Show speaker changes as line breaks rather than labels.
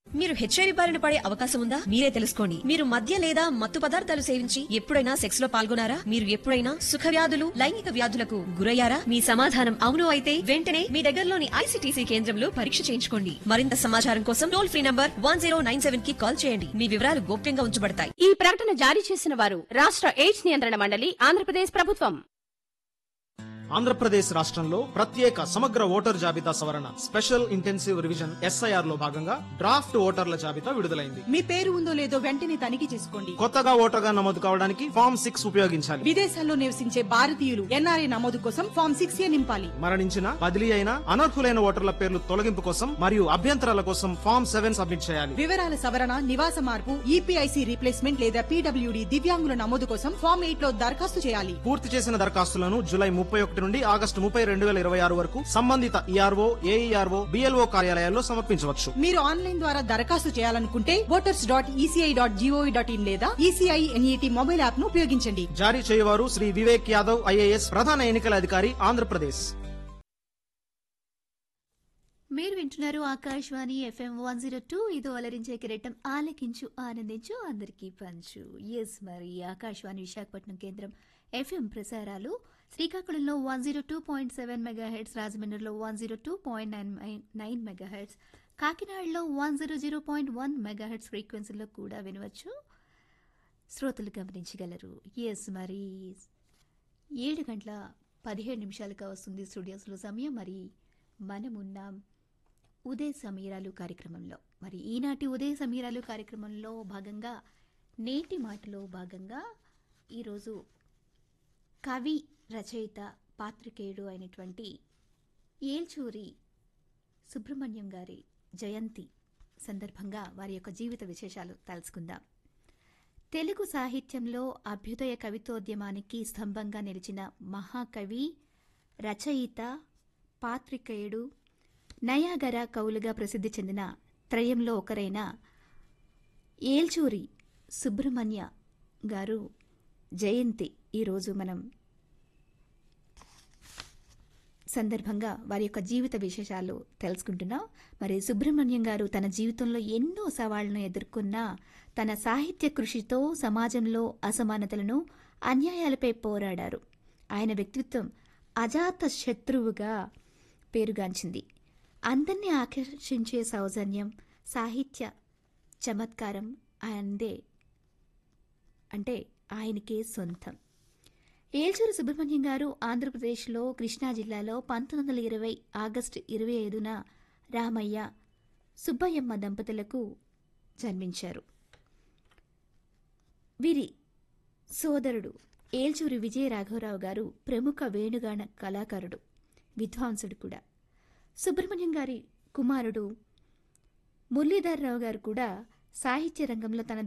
మీరు హెచ్ఐవి బారిన పడే అవకాశం ఉందా మీరే తెలుసుకోండి మీరు మద్య లేదా మత్తు పదార్థాలు సేవించి ఎప్పుడైనా సెక్స్ లో పాల్గొనారా మీరు ఎప్పుడైనా సుఖ వ్యాధులు లైంగిక వ్యాధులకు గురయ్యారా మీ సమాధానం అవును అయితే వెంటనే మీ దగ్గరలోని ఐసిటీసీ కేంద్రంలో పరీక్ష చేయించుకోండి మరింత సమాచారం కోసం టోల్ ఫ్రీ నంబర్ వన్ కి కాల్ చేయండి మీ వివరాలు గోప్యంగా ఉంచబడతాయి
ఈ ప్రకటన జారీ చేసిన వారు రాష్ట్ర ఎయిడ్స్ నియంత్రణ మండలి ఆంధ్రప్రదేశ్ ప్రభుత్వం
ఆంధ్రప్రదేశ్ రాష్ట్రంలో ప్రత్యేక సమగ్ర ఓటర్ జాబితా సవరణ స్పెషల్ ఇంటెన్సివ్ రివిజన్ ఎస్ఐఆర్ లో భాగంగా డ్రాఫ్ట్ ఓటర్ల జాబితా విడుదలైంది
మీ పేరు ఉందో లేదో వెంటనే తనిఖీ చేసుకోండి
కొత్తగా ఓటర్గా నమోదు కావడానికి ఫామ్ సిక్స్ ఉపయోగించాలి
విదేశాల్లో నివసించే భారతీయులు ఎన్ఆర్ఐ నమోదు కోసం ఫామ్ సిక్స్ ఏ నింపాలి
మరణించిన బదిలీ అయిన అనర్హులైన ఓటర్ల పేర్లు తొలగింపు కోసం మరియు అభ్యంతరాల కోసం ఫామ్ సెవెన్ సబ్మిట్ చేయాలి
వివరాల సవరణ నివాస మార్పు ఈపీఐసి రీప్లేస్మెంట్ లేదా పీడబ్ల్యూడి దివ్యాంగుల నమోదు కోసం ఫామ్ ఎయిట్ లో దరఖాస్తు చేయాలి
పూర్తి చేసిన దరఖాస్తులను జూలై ముప్పై ఒకటి నుండి ఆగస్టు ముప్పై రెండు వేల ఇరవై ఆరు వరకు సంబంధిత ఈఆర్ఓ ఏఈఆర్ఓ బిఎల్ఓ కార్యాలయాల్లో సమర్పించవచ్చు
మీరు ఆన్లైన్ ద్వారా దరఖాస్తు చేయాలనుకుంటే voters dot ECI dot GOV dot in లేదా ఈసీఐ ఎన్ఈటి మొబైల్ యాప్ ను ఉపయోగించండి
జారీ చేయవారు శ్రీ వివేక్ యాదవ్ ఐఏఎస్ ప్రధాన ఎన్నికల అధికారి ఆంధ్రప్రదేశ్
మీరు వింటున్నారు Akashvani FM one zero two ఇది అలరించే కిరీటం ఆలకించు ఆనందించు అందరికీ పంచు ఎస్ మరి ఆకాశవాణి విశాఖపట్నం కేంద్రం ఎఫ్ఎం ప్రసారాలు శ్రీకాకుళంలో one zero two point seven mega hertz రాజమండ్రిలో one zero two point nine nine mega hertz కాకినాడలో one zero zero point one mega hertz ఫ్రీక్వెన్సీలో కూడా వినవచ్చు శ్రోతలు గమనించగలరు ఎస్ మరి ఏడు గంటల పదిహేడు నిమిషాలుగా వస్తుంది స్టూడియోస్లో సమయం మరి మనమున్నాం ఉదయ సమీరాలు కార్యక్రమంలో మరి ఈనాటి ఉదయ సమీరాలు కార్యక్రమంలో భాగంగా నేటి మాటలో భాగంగా ఈరోజు కవి రచయిత పాత్రికేయుడు అయినటువంటి ఏల్చూరి సుబ్రహ్మణ్యం గారి జయంతి సందర్భంగా వారి యొక్క జీవిత విశేషాలు తెలుసుకుందాం తెలుగు సాహిత్యంలో అభ్యుదయ కవితోద్యమానికి స్తంభంగా నిలిచిన మహాకవి రచయిత పాత్రికేయుడు నయాగర కవులుగా ప్రసిద్ధి చెందిన త్రయంలో ఒకరైన ఏల్చూరి సుబ్రహ్మణ్య గారు జయంతి ఈరోజు మనం సందర్భంగా వారి యొక్క జీవిత విశేషాలు తెలుసుకుంటున్నాం మరి సుబ్రహ్మణ్యం గారు తన జీవితంలో ఎన్నో సవాళ్లను ఎదుర్కొన్న తన సాహిత్య కృషితో సమాజంలో అసమానతలను అన్యాయాలపై పోరాడారు ఆయన వ్యక్తిత్వం అజాత శత్రువుగా పేరుగాంచింది అందరినీ ఆకర్షించే సౌజన్యం సాహిత్య చమత్కారం ఆయనదే అంటే ఆయనకే సొంతం ఏల్చూరు సుబ్రహ్మణ్యం గారు ఆంధ్రప్రదేశ్లో కృష్ణా జిల్లాలో పంతొమ్మిది వందల ఇరవై ఆగస్టు ఇరవై ఐదున రామయ్య సుబ్బయ్యమ్మ దంపతులకు జన్మించారు వీరి సోదరుడు ఏల్చూరి విజయ రాఘవరావు గారు ప్రముఖ వేణుగాన కళాకారుడు విద్వాంసుడు కూడా సుబ్రహ్మణ్యం గారి కుమారుడు మురళీధర్రావు గారు కూడా సాహిత్య రంగంలో తన